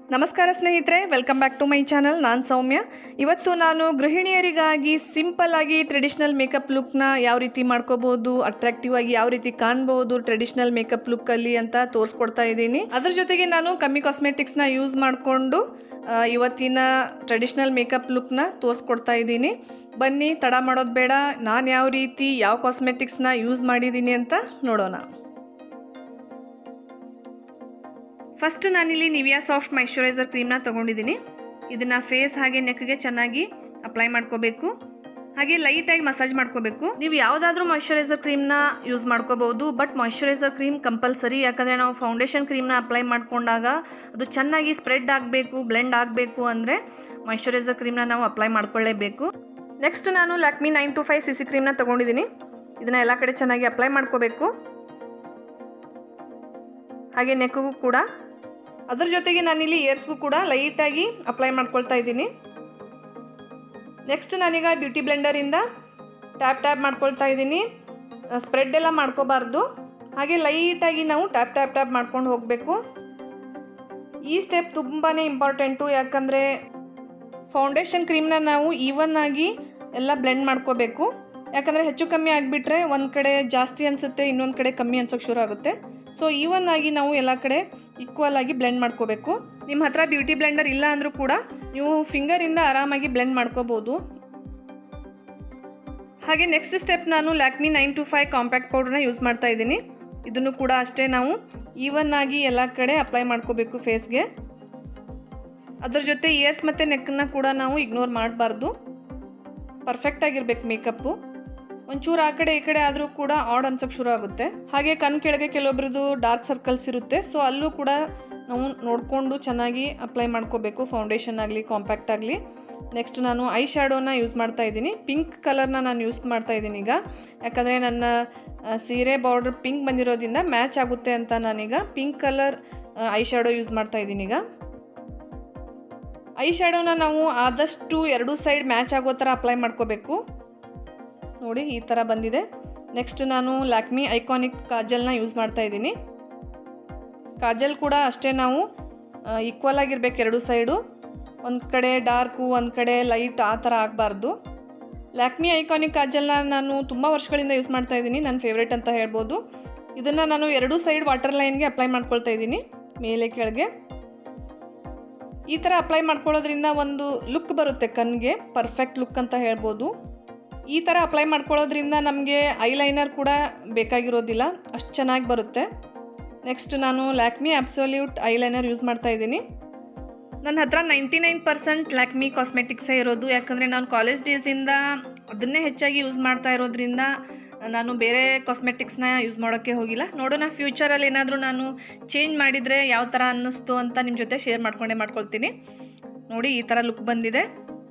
ನಮಸ್ಕಾರ ಸ್ನೇಹಿತರೆ welcome back to my channel ನಾನು ಸೌಮ್ಯ ಇವತ್ತು ನಾನು ಗೃಹಿಣಿಯರಿಗಾಗಿ ಸಿಂಪಲ್ ಆಗಿ ಟ್ರೆಡಿಷ್ನಲ್ ಮೇಕಪ್ ಲುಕ್ನ ಯಾವ ರೀತಿ ಮಾಡ್ಕೋಬೋದು ಅಟ್ರಾಕ್ಟಿವ್ ಆಗಿ ಯಾವ ರೀತಿ ಕಾಣ್ಬೋದು ಟ್ರೆಡಿಷ್ನಲ್ ಮೇಕಪ್ ಲುಕ್ಕಲ್ಲಿ ಅಂತ ತೋರಿಸ್ಕೊಡ್ತಾ ಇದ್ದೀನಿ ಅದ್ರ ಜೊತೆಗೆ ನಾನು ಕಮ್ಮಿ ಕಾಸ್ಮೆಟಿಕ್ಸ್ನ ಯೂಸ್ ಮಾಡಿಕೊಂಡು ಇವತ್ತಿನ ಟ್ರೆಡಿಷ್ನಲ್ ಮೇಕಪ್ ಲುಕ್ನ ತೋರಿಸ್ಕೊಡ್ತಾ ಇದ್ದೀನಿ ಬನ್ನಿ ತಡ ಮಾಡೋದು ಬೇಡ ನಾನು ಯಾವ ರೀತಿ ಯಾವ ಕಾಸ್ಮೆಟಿಕ್ಸ್ನ ಯೂಸ್ ಮಾಡಿದ್ದೀನಿ ಅಂತ ನೋಡೋಣ ಫಸ್ಟ್ ನಾನಿಲ್ಲಿ ನಿವಿಯಾ ಸಾಫ್ಟ್ ಮಾಯ್ಶ್ಚರೈಸರ್ ಕ್ರೀಮ್ನ ತೊಗೊಂಡಿದ್ದೀನಿ ಇದನ್ನು ಫೇಸ್ ಹಾಗೆ ನೆಕ್ಗೆ ಚೆನ್ನಾಗಿ ಅಪ್ಲೈ ಮಾಡ್ಕೋಬೇಕು ಹಾಗೆ ಲೈಟಾಗಿ ಮಸಾಜ್ ಮಾಡ್ಕೋಬೇಕು ನೀವು ಯಾವುದಾದ್ರೂ ಮಾಯ್ಶ್ಚರೈಸರ್ ಕ್ರೀಮ್ನ ಯೂಸ್ ಮಾಡ್ಕೋಬಹುದು ಬಟ್ ಮಾಯ್ಶ್ಚರೈಸರ್ ಕ್ರೀಮ್ ಕಂಪಲ್ಸರಿ ಯಾಕಂದರೆ ನಾವು ಫೌಂಡೇಶನ್ ಕ್ರೀಮ್ನ ಅಪ್ಲೈ ಮಾಡ್ಕೊಂಡಾಗ ಅದು ಚೆನ್ನಾಗಿ ಸ್ಪ್ರೆಡ್ ಆಗಬೇಕು ಬ್ಲೆಂಡ್ ಆಗಬೇಕು ಅಂದರೆ ಮಾಯ್ಶ್ಚರೈಸರ್ ಕ್ರೀಮ್ನ ನಾವು ಅಪ್ಲೈ ಮಾಡ್ಕೊಳ್ಳೇಬೇಕು ನೆಕ್ಸ್ಟ್ ನಾನು Lakme nine to five C C ಕ್ರೀಮ್ನ ತೊಗೊಂಡಿದ್ದೀನಿ ಇದನ್ನು ಎಲ್ಲ ಕಡೆ ಚೆನ್ನಾಗಿ ಅಪ್ಲೈ ಮಾಡ್ಕೋಬೇಕು ಹಾಗೆ ನೆಕ್ಗೂ ಕೂಡ ಅದ್ರ ಜೊತೆಗೆ ನಾನಿಲ್ಲಿ ಇಯರ್ಸ್ಗೂ ಕೂಡ ಲೈಟಾಗಿ ಅಪ್ಲೈ ಮಾಡ್ಕೊಳ್ತಾ ಇದ್ದೀನಿ ನೆಕ್ಸ್ಟ್ ನಾನೀಗ ಬ್ಯೂಟಿ ಬ್ಲೆಂಡರಿಂದ ಟ್ಯಾಪ್ ಟ್ಯಾಪ್ ಮಾಡ್ಕೊಳ್ತಾ ಇದ್ದೀನಿ ಸ್ಪ್ರೆಡ್ ಎಲ್ಲ ಮಾಡ್ಕೋಬಾರ್ದು ಹಾಗೆ ಲೈಟಾಗಿ ನಾವು ಟ್ಯಾಪ್ ಟ್ಯಾಪ್ ಟ್ಯಾಪ್ ಮಾಡ್ಕೊಂಡು ಹೋಗಬೇಕು ಈ ಸ್ಟೆಪ್ ತುಂಬಾ ಇಂಪಾರ್ಟೆಂಟು ಯಾಕಂದರೆ ಫೌಂಡೇಶನ್ ಕ್ರೀಮ್ನ ನಾವು ಈವನ್ ಆಗಿ ಎಲ್ಲ ಬ್ಲೆಂಡ್ ಮಾಡ್ಕೋಬೇಕು ಯಾಕಂದರೆ ಹೆಚ್ಚು ಕಮ್ಮಿ ಆಗಿಬಿಟ್ರೆ ಒಂದು ಕಡೆ ಜಾಸ್ತಿ ಅನಿಸುತ್ತೆ ಇನ್ನೊಂದು ಕಡೆ ಕಮ್ಮಿ ಅನ್ಸೋಕೆ ಶುರು ಆಗುತ್ತೆ ಸೊ ಈವನ್ ಆಗಿ ನಾವು ಎಲ್ಲ ಕಡೆ ಈಕ್ವಲ್ ಆಗಿ ಬ್ಲೆಂಡ್ ಮಾಡ್ಕೋಬೇಕು ನಿಮ್ಮ ಹತ್ರ ಬ್ಯೂಟಿ ಬ್ಲೆಂಡರ್ ಇಲ್ಲ ಅಂದರೂ ಕೂಡ ನೀವು ಫಿಂಗರಿಂದ ಆರಾಮಾಗಿ ಬ್ಲೆಂಡ್ ಮಾಡ್ಕೋಬೋದು ಹಾಗೆ ನೆಕ್ಸ್ಟ್ ಸ್ಟೆಪ್ ನಾನು Lakme nine to five compact ಪೌಡ್ರನ್ನ ಯೂಸ್ ಮಾಡ್ತಾ ಇದ್ದೀನಿ ಇದನ್ನು ಕೂಡ ಅಷ್ಟೇ ನಾವು ಈವನ್ ಆಗಿ ಎಲ್ಲ ಕಡೆ ಅಪ್ಲೈ ಮಾಡ್ಕೋಬೇಕು ಫೇಸ್ಗೆ ಅದ್ರ ಜೊತೆ ಇಯರ್ಸ್ ಮತ್ತು ನೆಕ್ಕನ್ನ ಕೂಡ ನಾವು ಇಗ್ನೋರ್ ಮಾಡಬಾರ್ದು ಪರ್ಫೆಕ್ಟಾಗಿರ್ಬೇಕು ಮೇಕಪ್ಪು ಒಂಚೂರು ಆ ಕಡೆ ಈ ಕಡೆ ಆದರೂ ಕೂಡ ಆಡ್ ಅನ್ಸೋಕೆ ಶುರು ಆಗುತ್ತೆ ಹಾಗೆ ಕಣ್ ಕೆಳಗೆ ಕೆಲವೊಬ್ರದ್ದು ಡಾರ್ಕ್ ಸರ್ಕಲ್ಸ್ ಇರುತ್ತೆ ಸೊ ಅಲ್ಲೂ ಕೂಡ ನಾವು ನೋಡಿಕೊಂಡು ಚೆನ್ನಾಗಿ ಅಪ್ಲೈ ಮಾಡ್ಕೋಬೇಕು ಫೌಂಡೇಶನ್ ಆಗಲಿ ಕಾಂಪ್ಯಾಕ್ಟ್ ಆಗಲಿ ನೆಕ್ಸ್ಟ್ ನಾನು ಐ ಶ್ಯಾಡೋನ ಯೂಸ್ ಮಾಡ್ತಾ ಇದ್ದೀನಿ ಪಿಂಕ್ ಕಲರ್ನ ನಾನು ಯೂಸ್ ಮಾಡ್ತಾ ಇದ್ದೀನಿ ಈಗ ಯಾಕಂದರೆ ನನ್ನ ಸೀರೆ ಬಾರ್ಡರ್ ಪಿಂಕ್ ಬಂದಿರೋದ್ರಿಂದ ಮ್ಯಾಚ್ ಆಗುತ್ತೆ ಅಂತ ನಾನೀಗ pink colour eye shadow use ಮಾಡ್ತಾ ಇದ್ದೀನಿ ಈಗ ಐ ಶ್ಯಾಡೋನ ನಾವು ಆದಷ್ಟು ಎರಡೂ ಸೈಡ್ ಮ್ಯಾಚ್ ಆಗೋ ಥರ ಅಪ್ಲೈ ಮಾಡ್ಕೋಬೇಕು ನೋಡಿ ಈ ಥರ ಬಂದಿದೆ ನೆಕ್ಸ್ಟ್ ನಾನು ಲ್ಯಾಕ್ಮಿ ಐಕಾನಿಕ್ ಕಾಜಲ್ನ ಯೂಸ್ ಮಾಡ್ತಾ ಇದ್ದೀನಿ ಕಾಜಲ್ ಕೂಡ ಅಷ್ಟೇ ನಾವು ಈಕ್ವಲ್ ಆಗಿರ್ಬೇಕು ಎರಡು ಸೈಡು ಒಂದು ಕಡೆ ಡಾರ್ಕು ಒಂದು ಕಡೆ ಲೈಟ್ ಆ ಥರ ಆಗಬಾರ್ದು ಲ್ಯಾಕ್ಮಿ ಐಕಾನಿಕ್ ಕಾಜಲ್ನ ನಾನು ತುಂಬ ವರ್ಷಗಳಿಂದ ಯೂಸ್ ಮಾಡ್ತಾ ಇದ್ದೀನಿ ನನ್ನ ಫೇವ್ರೇಟ್ ಅಂತ ಹೇಳ್ಬೋದು ಇದನ್ನು ನಾನು ಎರಡೂ ಸೈಡ್ ವಾಟರ್ ಲೈನ್ಗೆ ಅಪ್ಲೈ ಮಾಡ್ಕೊಳ್ತಾ ಇದ್ದೀನಿ ಮೇಲೆ ಕೆಳಗೆ ಈ ಥರ ಅಪ್ಲೈ ಮಾಡ್ಕೊಳ್ಳೋದ್ರಿಂದ ಒಂದು ಲುಕ್ ಬರುತ್ತೆ ಕಣ್ಗೆ ಪರ್ಫೆಕ್ಟ್ ಲುಕ್ ಅಂತ ಹೇಳ್ಬೋದು ಈ ಥರ ಅಪ್ಲೈ ಮಾಡ್ಕೊಳ್ಳೋದ್ರಿಂದ ನಮಗೆ ಐಲೈನರ್ ಕೂಡ ಬೇಕಾಗಿರೋದಿಲ್ಲ ಅಷ್ಟು ಚೆನ್ನಾಗಿ ಬರುತ್ತೆ ನೆಕ್ಸ್ಟ್ ನಾನು ಲ್ಯಾಕ್ಮಿ ಅಬ್ಸೊಲ್ಯೂಟ್ ಐಲೈನರ್ ಯೂಸ್ ಮಾಡ್ತಾ ಇದ್ದೀನಿ ನನ್ನ ಹತ್ರ ನೈಂಟಿ ನೈನ್ ಪರ್ಸೆಂಟ್ ಲ್ಯಾಕ್ಮಿ ಕಾಸ್ಮೆಟಿಕ್ಸೇ ಇರೋದು ಯಾಕಂದರೆ ನಾನು ಕಾಲೇಜ್ ಡೇಸಿಂದ ಅದನ್ನೇ ಹೆಚ್ಚಾಗಿ ಯೂಸ್ ಮಾಡ್ತಾ ಇರೋದ್ರಿಂದ ನಾನು ಬೇರೆ ಕಾಸ್ಮೆಟಿಕ್ಸ್ನ ಯೂಸ್ ಮಾಡೋಕ್ಕೆ ಹೋಗಿಲ್ಲ ನೋಡೋಣ ಫ್ಯೂಚರಲ್ಲಿ ಏನಾದರೂ ನಾನು ಚೇಂಜ್ ಮಾಡಿದರೆ ಯಾವ ಥರ ಅನ್ನಿಸ್ತು ಅಂತ ನಿಮ್ಮ ಜೊತೆ ಶೇರ್ ಮಾಡ್ಕೊಂಡೇ ಮಾಡ್ಕೊಳ್ತೀನಿ ನೋಡಿ ಈ ಥರ ಲುಕ್ ಬಂದಿದೆ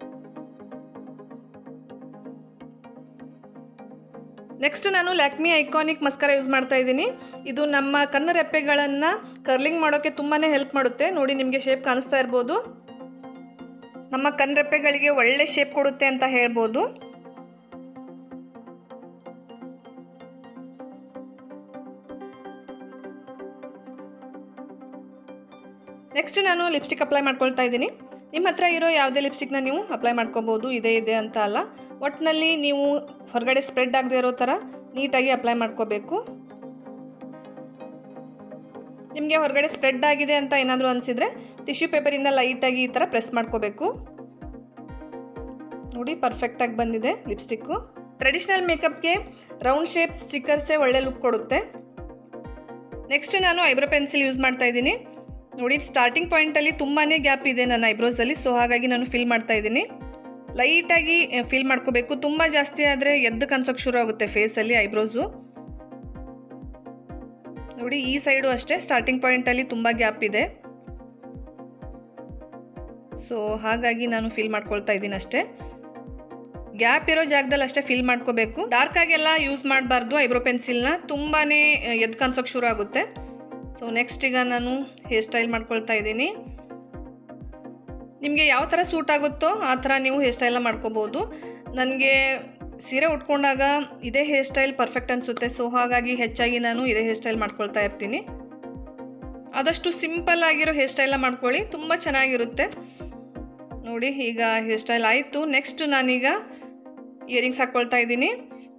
ನೆಕ್ಸ್ಟ್ ನಾನು ಲ್ಯಾಕ್ಮಿ ಐಕಾನಿಕ್ ಮಸ್ಕರ ಯೂಸ್ ಮಾಡ್ತಾ ಇದ್ದೀನಿ ಇದು ನಮ್ಮ ಕಣ್ಣು ರೆಪ್ಪೆಗಳನ್ನು ಕರ್ಲಿಂಗ್ ಮಾಡೋಕ್ಕೆ ತುಂಬಾ ಹೆಲ್ಪ್ ಮಾಡುತ್ತೆ ನೋಡಿ ನಿಮಗೆ ಶೇಪ್ ಕಾಣಿಸ್ತಾ ಇರ್ಬೋದು ನಮ್ಮ ಕಣ್ರೆಪ್ಪೆಗಳಿಗೆ ಒಳ್ಳೆ ಶೇಪ್ ಕೊಡುತ್ತೆ ಅಂತ ಹೇಳ್ಬೋದು ನೆಕ್ಸ್ಟ್ ನಾನು ಲಿಪ್ಸ್ಟಿಕ್ ಅಪ್ಲೈ ಮಾಡ್ಕೊಳ್ತಾ ಇದ್ದೀನಿ ನಿಮ್ಮ ಹತ್ರ ಇರೋ ಯಾವುದೇ ಲಿಪ್ಸ್ಟಿಕ್ನ ನೀವು ಅಪ್ಲೈ ಮಾಡ್ಕೋಬೋದು ಇದೇ ಇದೆ ಅಂತ ಅಲ್ಲ ಒಟ್ಟಿನಲ್ಲಿ ನೀವು ಹೊರಗಡೆ ಸ್ಪ್ರೆಡ್ ಆಗದೆ ಇರೋ ಥರ ನೀಟಾಗಿ ಅಪ್ಲೈ ಮಾಡ್ಕೋಬೇಕು ನಿಮಗೆ ಹೊರಗಡೆ ಸ್ಪ್ರೆಡ್ ಆಗಿದೆ ಅಂತ ಏನಾದರೂ ಅನಿಸಿದರೆ ಟಿಶ್ಯೂ ಪೇಪರಿಂದ ಲೈಟಾಗಿ ಈ ಥರ ಪ್ರೆಸ್ ಮಾಡ್ಕೋಬೇಕು ನೋಡಿ ಪರ್ಫೆಕ್ಟಾಗಿ ಬಂದಿದೆ ಲಿಪ್ಸ್ಟಿಕ್ಕು ಟ್ರೆಡಿಷ್ನಲ್ ಮೇಕಪ್ಗೆ ರೌಂಡ್ ಶೇಪ್ ಸ್ಟಿಕ್ಕರ್ಸೇ ಒಳ್ಳೆ ಲುಕ್ ಕೊಡುತ್ತೆ ನೆಕ್ಸ್ಟ್ ನಾನು ಐಬ್ರೋ ಪೆನ್ಸಿಲ್ ಯೂಸ್ ಮಾಡ್ತಾ ಇದ್ದೀನಿ ನೋಡಿ ಸ್ಟಾರ್ಟಿಂಗ್ ಪಾಯಿಂಟಲ್ಲಿ ತುಂಬಾ ಗ್ಯಾಪ್ ಇದೆ ನನ್ನ ಐಬ್ರೋಸಲ್ಲಿ ಸೊ ಹಾಗಾಗಿ ನಾನು ಫಿಲ್ ಮಾಡ್ತಾ ಇದ್ದೀನಿ ಲೈಟಾಗಿ ಫಿಲ್ ಮಾಡ್ಕೋಬೇಕು ತುಂಬ ಜಾಸ್ತಿ ಆದರೆ ಎದ್ದು ಕನ್ಸೋಕೆ ಶುರು ಆಗುತ್ತೆ ಫೇಸಲ್ಲಿ ಐಬ್ರೋಸು ನೋಡಿ ಈ ಸೈಡು ಅಷ್ಟೇ ಸ್ಟಾರ್ಟಿಂಗ್ ಪಾಯಿಂಟಲ್ಲಿ ತುಂಬ ಗ್ಯಾಪ್ ಇದೆ ಸೊ ಹಾಗಾಗಿ ನಾನು ಫಿಲ್ ಮಾಡ್ಕೊಳ್ತಾ ಇದ್ದೀನಿ ಅಷ್ಟೇ ಗ್ಯಾಪ್ ಇರೋ ಜಾಗದಲ್ಲಿ ಅಷ್ಟೇ ಫಿಲ್ ಮಾಡ್ಕೋಬೇಕು ಡಾರ್ಕ್ ಆಗೆಲ್ಲ ಯೂಸ್ ಮಾಡಬಾರ್ದು ಐಬ್ರೋ ಪೆನ್ಸಿಲ್ನ ತುಂಬಾ ಎದ್ದು ಕನ್ಸೋಕೆ ಶುರು ಆಗುತ್ತೆ ಸೊ ನೆಕ್ಸ್ಟ್ ಈಗ ನಾನು ಹೇರ್ ಸ್ಟೈಲ್ ಮಾಡ್ಕೊಳ್ತಾ ಇದ್ದೀನಿ ನಿಮಗೆ ಯಾವ ಥರ ಸೂಟ್ ಆಗುತ್ತೋ ಆ ಥರ ನೀವು ಹೇರ್ ಸ್ಟೈಲ್ನ ಮಾಡ್ಕೋಬೋದು ನನಗೆ ಸೀರೆ ಉಟ್ಕೊಂಡಾಗ ಇದೇ ಹೇರ್ ಸ್ಟೈಲ್ ಪರ್ಫೆಕ್ಟ್ ಅನಿಸುತ್ತೆ ಸೊ ಹಾಗಾಗಿ ಹೆಚ್ಚಾಗಿ ನಾನು ಇದೇ ಹೇರ್ ಸ್ಟೈಲ್ ಮಾಡ್ಕೊಳ್ತಾ ಇರ್ತೀನಿ ಆದಷ್ಟು ಸಿಂಪಲ್ ಆಗಿರೋ ಹೇರ್ ಸ್ಟೈಲ್ನ ಮಾಡ್ಕೊಳ್ಳಿ ತುಂಬ ಚೆನ್ನಾಗಿರುತ್ತೆ ನೋಡಿ ಈಗ ಹೇರ್ ಸ್ಟೈಲ್ ಆಯಿತು ನೆಕ್ಸ್ಟ್ ನಾನೀಗ ಇಯರಿಂಗ್ಸ್ ಹಾಕ್ಕೊಳ್ತಾ ಇದ್ದೀನಿ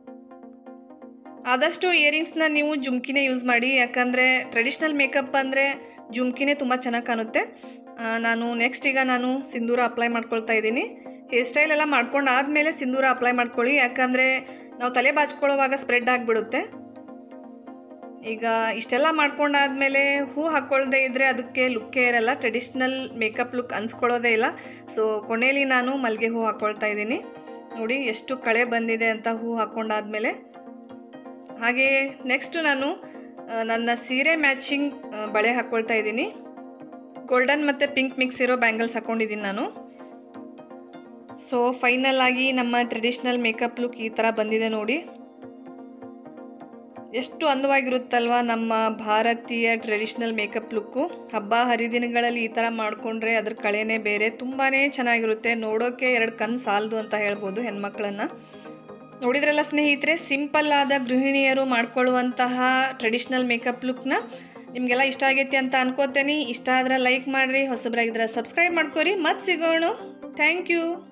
ಆದಷ್ಟು ಇಯರಿಂಗ್ಸ್ನ ನೀವು ಜುಮ್ಕಿನೇ ಯೂಸ್ ಮಾಡಿ ಯಾಕಂದರೆ ಟ್ರೆಡಿಷ್ನಲ್ ಮೇಕಪ್ ಅಂದರೆ ಜುಮ್ಕಿನೇ ತುಂಬ ಚೆನ್ನಾಗಿ ಕಾಣುತ್ತೆ ಆ, ನಾನು ನೆಕ್ಸ್ಟ್ ಈಗ ನಾನು ಸಿಂಧೂರ ಅಪ್ಲೈ ಮಾಡ್ಕೊಳ್ತಾ ಇದ್ದೀನಿ ಹೇರ್ ಸ್ಟೈಲ್ ಎಲ್ಲ ಮಾಡ್ಕೊಂಡು ಆದಮೇಲೆ ಸಿಂಧೂರ ಅಪ್ಲೈ ಮಾಡ್ಕೊಳ್ಳಿ ಯಾಕಂದರೆ ನಾವು ತಲೆ ಬಾಚ್ಕೊಳ್ಳೋವಾಗ ಸ್ಪ್ರೆಡ್ ಆಗಿಬಿಡುತ್ತೆ ಈಗ ಇಷ್ಟೆಲ್ಲ ಮಾಡ್ಕೊಂಡಾದ್ಮೇಲೆ ಹೂ ಹಾಕ್ಕೊಳ್ದೇ ಇದ್ದರೆ ಅದಕ್ಕೆ ಲುಕ್ಕೇ ಇರಲ್ಲ ಟ್ರೆಡಿಷ್ನಲ್ ಮೇಕಪ್ ಲುಕ್ ಅನ್ಸ್ಕೊಳ್ಳೋದೇ ಇಲ್ಲ ಸೊ ಕೊನೆಯಲ್ಲಿ ನಾನು ಮಲ್ಲಿಗೆ ಹೂ ಹಾಕ್ಕೊಳ್ತಾ ಇದ್ದೀನಿ ನೋಡಿ ಎಷ್ಟು ಕಳೆ ಬಂದಿದೆ ಅಂತ ಹೂ ಹಾಕ್ಕೊಂಡಾದ್ಮೇಲೆ ಹಾಗೆ ನೆಕ್ಸ್ಟ್ ನಾನು ಆ, ನನ್ನ ಸೀರೆ ಮ್ಯಾಚಿಂಗ್ ಬಳೆ ಹಾಕ್ಕೊಳ್ತಾ ಇದ್ದೀನಿ ಗೋಲ್ಡನ್ ಮತ್ತು ಪಿಂಕ್ ಮಿಕ್ಸ್ ಇರೋ ಬ್ಯಾಂಗಲ್ಸ್ ಹಾಕ್ಕೊಂಡಿದ್ದೀನಿ ನಾನು ಸೊ ಫೈನಲ್ ಆಗಿ ನಮ್ಮ ಟ್ರೆಡಿಷ್ನಲ್ ಮೇಕಪ್ ಲುಕ್ ಈ ಥರ ಬಂದಿದೆ ನೋಡಿ ಎಷ್ಟು ಅಂದವಾಗಿರುತ್ತಲ್ವ ನಮ್ಮ ಭಾರತೀಯ ಟ್ರೆಡಿಷ್ನಲ್ ಮೇಕಪ್ ಲುಕ್ಕು ಹಬ್ಬ ಹರಿದಿನಗಳಲ್ಲಿ ಈ ಥರ ಮಾಡಿಕೊಂಡ್ರೆ ಅದ್ರ ಕಳೆನೇ ಬೇರೆ ತುಂಬಾ ಚೆನ್ನಾಗಿರುತ್ತೆ ನೋಡೋಕ್ಕೆ ಎರಡು ಕಣ್ಣು ಸಾಲದು ಅಂತ ಹೇಳ್ಬೋದು ಹೆಣ್ಮಕ್ಳನ್ನು ನೋಡಿದ್ರಲ್ಲ ಸ್ನೇಹಿತರೆ ಸಿಂಪಲ್ ಆದ ಗೃಹಿಣಿಯರು ಮಾಡ್ಕೊಳ್ಳುವಂತಹ ಟ್ರೆಡಿಷ್ನಲ್ ಮೇಕಪ್ ಲುಕ್ನ ನಿಮಗೆಲ್ಲ ಇಷ್ಟ ಆಗೈತಿ ಅಂತ ಅನ್ಕೋತೇನೆ ಇಷ್ಟ ಆದ್ರೆ ಲೈಕ್ ಮಾಡಿರಿ ಹೊಸಬ್ರಾಗಿದ್ರೆ ಸಬ್ಸ್ಕ್ರೈಬ್ ಮಾಡ್ಕೊರಿ ಮತ್ತೆ ಸಿಗೋಣ ಥ್ಯಾಂಕ್ ಯು